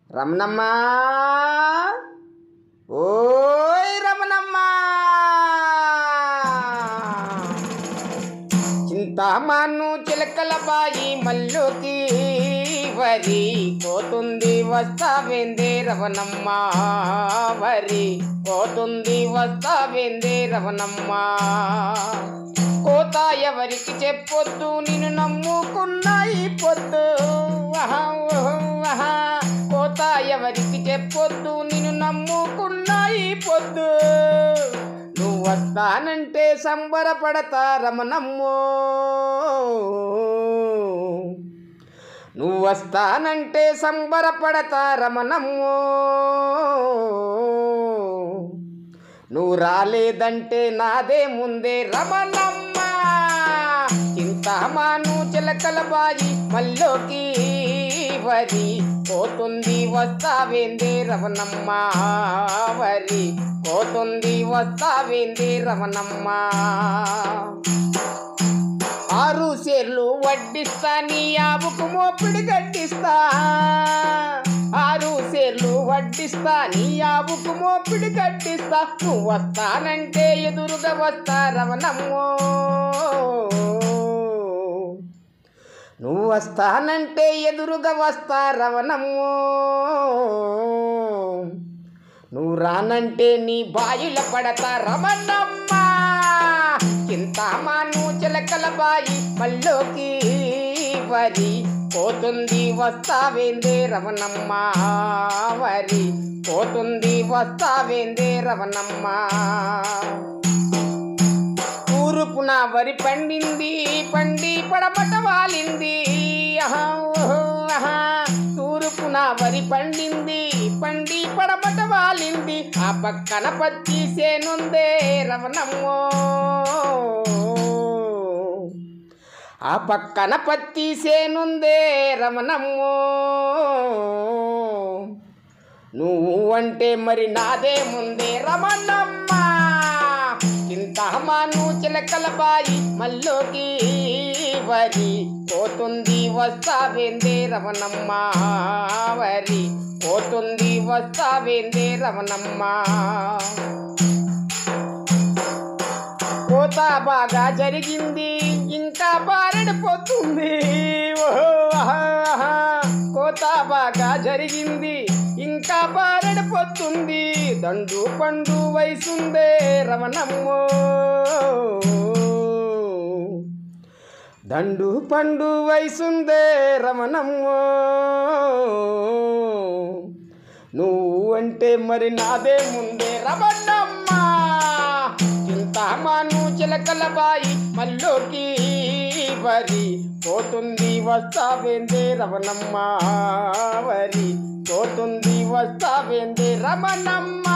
రమణమ్మ ఓయ్ రమణమ్మ చింతామాను చిలకల బాయి మల్లుకి వరి పోతుంది వస్తావేందే రవణమ్మ వరి పోతుంది వస్తావేందే రవణమ్మ కోత ఎవరికి చెప్పొద్దు నిన్ను నమ్ముకున్నాయి పొద్దు ఆహా, ఓహో, ఆహా. కోత ఎవరికి చెప్పొద్దు నిన్ను నమ్ముకున్నాయి పొద్దు నువ్వు వస్తానంటే సంబరపడతా రమణమ్మో నువ్వు వస్తానంటే సంబరపడతా రమణమ్మో నువ్వు రాలేదంటే నాదే ముందే రమణమ్మ చింతామాను చిలకల బాయి మల్లోకి వరి పోతుంది వస్తావేందే రవణమ్మ వరి పోతుంది వస్తావేందే రవణమ్మ ఆరు సేర్లు వడ్డిస్తా నీ ఆవుకు మోపిడి గట్టిస్తా ఆరు సేర్లు వడ్డిస్తా నీ ఆవుకు మోపిడి గట్టిస్తా నువ్వు వస్తానంటే ఎదురుగా వస్తా రవణమ్మో నువ్వు వస్తానంటే ఎదురుగా వస్తా రవణమ్మో నువ్వు రానంటే నీ బాయిల పడతా రమణమ్మ చింతామాను చిలకల బాయి మల్లోకి వరి పోతుంది వస్తావేందే రవణమ్మ వరి పోతుంది వస్తావేందే రవణమ్మ తూర్పున వరి పండింది పండి పడమట వాలింది ఆహా, ఓహో, ఆహా. తూర్పున వరి పండింది పండి పడమట వాలింది ఆ పక్కన పత్తి సేనుందే రవణమ్మో ఆ పక్కన పత్తి సేనుందే రమణమ్మో నువ్వు అంటే మరి నాదే ముందే రమణమ్మ చింతామాను చిలకల బాయి మల్లోకి వరి పోతుంది వస్తావేందే రమణమ్మ వరి పోతుంది వస్తావేందే రమణమ్మ కోత బాగా జరిగింది ఇంకా బారడిపోతుంది ఓహో, ఆహా, ఆహా. కోత బాగా జరిగింది ఇంకా బారడిపోతుంది దండు పండు వయసుందే రమణమ్మో దండు పండు వయసుందే రమణమ్మో నువ్వు అంటే మరి నాదే ముందే రమణమ్మ చింతామాను చిలకల బాయి మల్లోకి వరి పోతుంది వస్తావేందే రమణమ్మ వరి పోతుంది వస్తావేందే రమణమ్మ